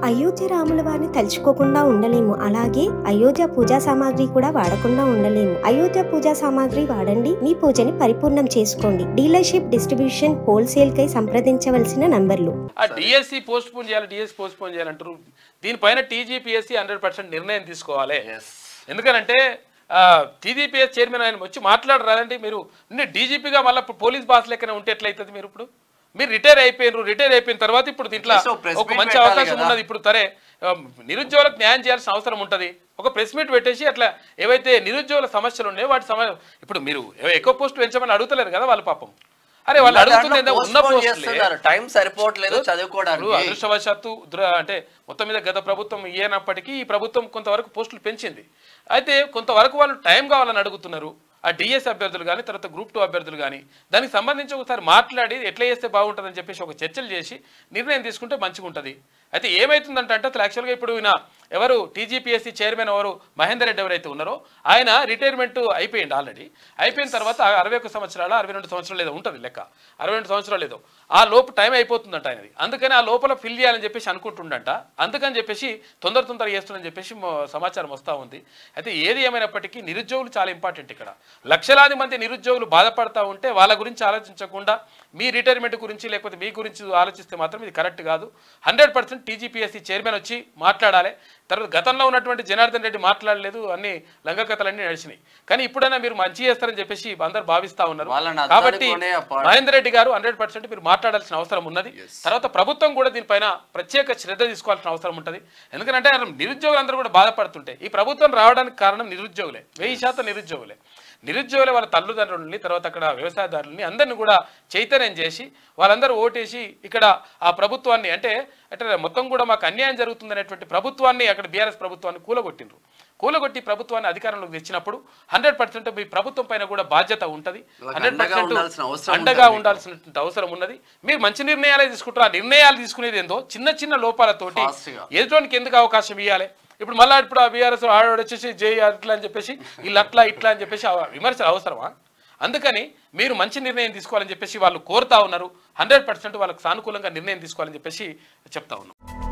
అయోధ్య రాముల వారిని తలుచుకోకుండా ఉండలేము అలాగే అయోధ్య పూజా సామాగ్రి కూడా వాడకుండా ఉండలేము అయోధ్య పూజా సామాగ్రి వాడండి మీ పూజని పరిపూర్ణం చేసుకోండి డీలర్షిప్ డిస్ట్రిబ్యూషన్ హోల్సేల్ కై సంప్రదించవలసిన నంబర్లు ఆ డిఎస్సి పోస్ట్ పోన్ చేయాలి డిఎస్సి పోస్ట్ పోన్ చేయాలంటారు దీనిపైన టీజీపీఎస్సీ హండ్రెడ్ పర్సెంట్ నిర్ణయం తీసుకోవాలి ఎందుకనంటే టీజీపీఎస్ చైర్మన్ ఆయన వచ్చి మాట్లాడరాదండి మీరు నిన్న డీజీపీగా మళ్ళీ పోలీస్ బాస్ లెక్కన ఉంటే ఎట్లయితుంది మీరు ఇప్పుడు మీరు రిటైర్ అయిపోయినారు రిటైర్ అయిపోయిన తర్వాత ఇప్పుడు దీంట్లో Yes, ఒక press ఒక meet మంచి పెట్టాలి అవకాశం కదా. ఉన్నది ఇప్పుడు సరే ఆ, నిరుద్యోగులకు న్యాయం చేయాల్సిన అవసరం ఉంటుంది ఒక ప్రెస్ మీట్ పెట్టేసి అట్లా ఏవైతే నిరుద్యోగుల సమస్యలు ఉన్నాయో వాటి సమ ఇప్పుడు మీరు ఎక్కువ పోస్ట్ పెంచమని అడుగుతలేరు కదా వాళ్ళ పాపం అరే వాళ్ళు అడుగుతుంది ఏందో ఉన్న పోస్టులే టైం సరిపోవట్లేదు ఇప్పుడు చదువుకోవడానికి అదృష్టవశాత్తు దుర- అంటే మొత్తం మీద గత ప్రభుత్వం ఇయ్యనప్పటికీ ఈ ప్రభుత్వం కొంతవరకు పోస్టులు పెంచింది అయితే కొంతవరకు వాళ్ళు టైం కావాలని అడుగుతున్నారు ఆ డిఎస్ అభ్యర్థులు కానీ తర్వాత గ్రూప్ టూ అభ్యర్థులు కానీ దానికి సంబంధించి ఒకసారి మాట్లాడి ఎట్లా చేస్తే బాగుంటుందని చెప్పేసి ఒక చర్చలు చేసి నిర్ణయం తీసుకుంటే మంచిగా ఉంటుంది అయితే ఏమవుతుందంటే అంటే అసలు యాక్చువల్గా ఇప్పుడు ఈయన ఎవరు టీజీపీఎస్సీ చైర్మన్ ఎవరు మహేందర్ రెడ్డి ఎవరైతే ఉన్నారో ఆయన రిటైర్మెంట్ అయిపోయింది ఆల్రెడీ అయిపోయిన తర్వాత అరవై ఒక్క సంవత్సరాలు అరవై రెండు సంవత్సరాలు ఏదో ఉంటుంది లెక్క అరవై రెండు సంవత్సరాలు ఏదో ఆ లోపు టైం అయిపోతుందంట ఆయనది అందుకని ఆ లోపల ఫిల్ చేయాలని చెప్పేసి అనుకుంటుండంట అందుకని చెప్పేసి తొందర తొందర చేస్తుందని చెప్పేసి మొ- సమాచారం వస్తూ ఉంది అయితే ఏది ఏమైనప్పటికీ నిరుద్యోగులు చాలా ఇంపార్టెంట్ ఇక్కడ లక్షలాది మంది నిరుద్యోగులు బాధపడతా ఉంటే వాళ్ళ గురించి ఆలోచించకుండా మీ రిటైర్మెంట్ గురించి లేకపోతే మీ గురించి ఆలోచిస్తే మాత్రం ఇది కరెక్ట్ కాదు హండ్రెడ్ పర్సెంట్ టీజీపీఎస్సీ చైర్మన్ వచ్చి మాట్లాడాలి తర్వాత గతంలో ఉన్నటువంటి జనార్దన్ రెడ్డి మాట్లాడలేదు అన్ని లంగకథలన్నీ నడిచినాయి కానీ ఇప్పుడైనా మీరు మంచి చేస్తారని చెప్పేసి అందరు భావిస్తా ఉన్నారు వాళ్ళని కాబట్టి అద్దానుకునే ఆ పార్టీ- మహేందర్ రెడ్డి గారు హండ్రెడ్ పర్సెంట్ మీరు మాట్లాడాల్సిన అవసరం ఉన్నది తర్వాత ప్రభుత్వం కూడా దీనిపైన ప్రత్యేక శ్రద్ధ తీసుకోవాల్సిన అవసరం ఉంటుంది ఎందుకంటే నిరుద్యోగులందరూ కూడా బాధపడుతుంటే ఈ ప్రభుత్వం రావడానికి కారణం నిరుద్యోగులే వెయ్యి శాతం నిరుద్యోగులే నిరుద్యోగులే వాళ్ళ తల్లిదండ్రులని తర్వాత అక్కడ వ్యవసాయదారులని అందరిని కూడా చైతన్యం చేసి వాళ్ళందరూ ఓటేసి ఇక్కడ ఆ ప్రభుత్వాన్ని అంటే అంటే మొత్తం కూడా మాకు అన్యాయం జరుగుతుందనేటువంటి ప్రభుత్వాన్ని అక్కడ బీఆర్ఎస్ ప్రభుత్వాన్ని కూలగొట్టిండ్రు కూలగొట్టి ప్రభుత్వాన్ని అధికారంలోకి తెచ్చినప్పుడు హండ్రెడ్ పర్సెంట్ మీ ప్రభుత్వం పైన కూడా బాధ్యత ఉంటుంది వాళ్ళకి హండ్రెడ్ అండగా ఉండాల్సిన అవసరం అండగా ఉంటుంది ఉండాల్సినటువంటి అవసరం ఉన్నది మీరు మంచి నిర్ణయాలే తీసుకుంటారు ఆ నిర్ణయాలు తీసుకునేది ఏందో చిన్న చిన్న లోపాలతోటి Fast గా. ఎదుటోనికి ఎందుకు అవకాశం ఇవ్వాలి ఇప్పుడు మళ్ళీ ఇప్పుడు ఆ బీఆర్ఎస్ ఆడవాడు వచ్చేసి జై అట్లా అని చెప్పేసి వీళ్ళు అట్లా ఇట్లా అని చెప్పేసి ఆ విమర్శలు అవసరమా అందుకని మీరు మంచి నిర్ణయం తీసుకోవాలని చెప్పేసి వాళ్ళు కోరుతా ఉన్నారు హండ్రెడ్ పర్సెంట్ వాళ్ళకి సానుకూలంగా నిర్ణయం తీసుకోవాలని చెప్పేసి చెప్తా ఉన్నాం